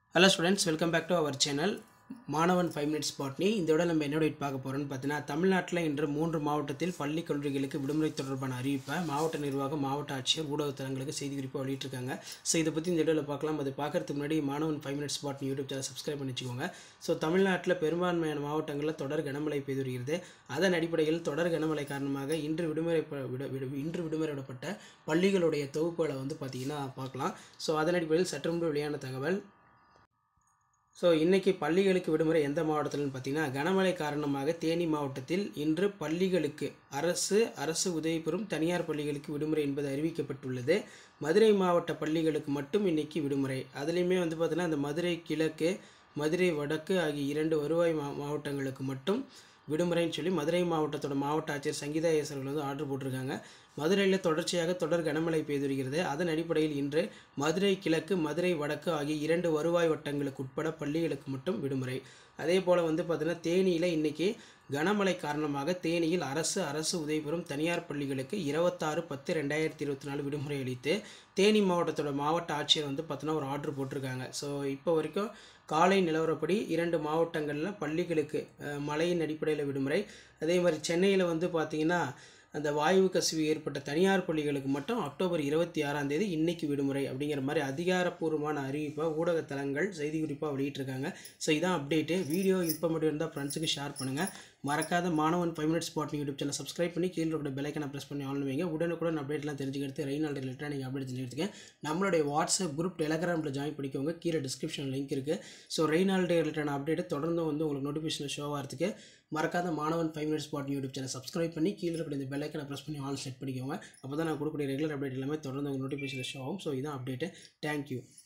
hello students welcome back to our channel Maanavan five minutes botany இந்த விட நம்ம என்னோட பார்க்க போகிறோம்னு பார்த்தீங்கன்னா தமிழ்நாட்டில் இன்று மூன்று மாவட்டத்தில் பள்ளி கல்லூரிகளுக்கு விடுமுறை தொடர்பான அறிவிப்பை மாவட்ட நிர்வாகம் மாவட்ட ஆட்சியர் ஊடகத்தலங்களுக்கு செய்தி குறிப்பாக வெளியிட்டிருக்காங்க ஸோ இதை பற்றி இந்த வீடியோவில் பார்க்கலாம் அது பார்க்கறதுக்கு முன்னாடி Maanavan five minutes botany YouTube channel subscribe பண்ணி வச்சுக்கோங்க ஸோ தமிழ்நாட்டில் பெரும்பான்மையான மாவட்டங்களில் தொடர் கனமழை பெய்து வருகிறது அதன் அடிப்படையில் தொடர் கனமழை காரணமாக இன்று விடுமுறை ப- விட விட இன்று விடுமுறை விடப்பட்ட பள்ளிகளுடைய தொகுப்புகளை வந்து பார்த்திங்கன்னா பார்க்கலாம் ஸோ அதன் அடிப்படையில் சற்று முன்பு வெளியான தகவல் ஸோ இன்றைக்கி பள்ளிகளுக்கு விடுமுறை எந்த மாவட்டத்தில்னு பார்த்தீங்கன்னா கனமழை காரணமாக தேனி மாவட்டத்தில் இன்று பள்ளிகளுக்கு அரசு அரசு உதவி பெறும் தனியார் பள்ளிகளுக்கு விடுமுறை என்பது அறிவிக்கப்பட்டுள்ளது மதுரை மாவட்ட பள்ளிகளுக்கு மட்டும் இன்னைக்கு விடுமுறை அதுலேயுமே வந்து பார்த்தீங்கன்னா இந்த மதுரை கிழக்கு மதுரை வடக்கு ஆகிய இரண்டு வருவாய் மா மாவட்டங்களுக்கு மட்டும் விடுமுறைன்னு சொல்லி மதுரை மாவட்டத்தோட மாவட்ட ஆட்சியர் சங்கீதா எஸ் அவர்கள் வந்து ஆர்டர் போட்டிருக்காங்க மதுரையில் தொடர்ச்சியாக தொடர் கனமழை பெய்து வருகிறது அதன் அடிப்படையில் இன்று மதுரை கிழக்கு மதுரை வடக்கு ஆகிய இரண்டு வருவாய் வட்டங்களுக்கு உட்பட பள்ளிகளுக்கு மட்டும் விடுமுறை அதே போல் வந்து பார்த்தீங்கன்னா தேனியில் இன்னைக்கு கனமழை காரணமாக தேனியில் அரசு அரசு உதவி பெறும் தனியார் பள்ளிகளுக்கு இருபத்தாறு பத்து ரெண்டாயிரத்தி இருபத்தி நாலு விடுமுறை அளித்து தேனி மாவட்டத்தோட மாவட்ட ஆட்சியர் வந்து பார்த்தீங்கன்னா ஒரு ஆர்டர் போட்டிருக்காங்க ஸோ இப்போ வரைக்கும் காலை நிலவரப்படி இரண்டு மாவட்டங்களில் பள்ளிகளுக்கு அஹ், மழையின் அடிப்படையில் விடுமுறை அதே மாதிரி சென்னையில் வந்து பார்த்திங்கன்னா அந்த வாயு கசிவு ஏற்பட்ட தனியார் பள்ளிகளுக்கு மட்டும் அக்டோபர் இருபத்தி ஆறாம் தேதி இன்னைக்கு விடுமுறை அப்படிங்கிற மாதிரி அதிகாரப்பூர்வமான அறிவிப்பை ஊடகத்தலங்கள் செய்தி குறிப்பாக வெளியிட்டிருக்காங்க ஸோ இதான் அப்டேட்டு வீடியோ இன்ஃபர்மேட்டிவ் இருந்தால் ஃப்ரெண்ட்ஸுக்கு ஷேர் பண்ணுங்கள் மறக்காத Maanavan five minutes spot YouTube channel subscribe பண்ணி கீழே இருக்கிற பெலைக்கனை ப்ரெஸ் பண்ணி ஆன் வைங்க உடனுக்குடன் அப்டேட்லாம் தெரிஞ்சுக்கிறது ரெய்னால் ரிலேட்டடாக நீங்கள் அப்டேட் தெரிஞ்சுக்கிறதுக்கு நம்மளுடைய வாட்ஸ்அப் குரூப் டெலகிராமில் ஜாயின் பண்ணிக்கோங்க கீழே டிஸ்கிரிப்ஷன் லிங்க் இருக்குது ஸோ ரெய்னால் டே ரிலேட்டடான அப்டேட் தொடர்ந்து வந்து உங்களுக்கு நோட்டிஃபிகேஷன் ஷோ ஆகிறதுக்கு மறக்காத Maanavan five minutes spot YouTube channel subscribe பண்ணி கீழே இருக்கிற இந்த பெல்லைக்கனை ப்ரெஸ் பண்ணி ஆல் செட் பண்ணிக்கோங்க அப்போ தான் நான் கொடுக்கக்கூடிய ரெகுலர் அப்டேட் எல்லாமே தொடர்ந்து உங்களுக்கு நோட்டிஃபிகேஷன் ஷோ ஆகும் ஸோ இதான் அப்டேட்டு தேங்க்யூ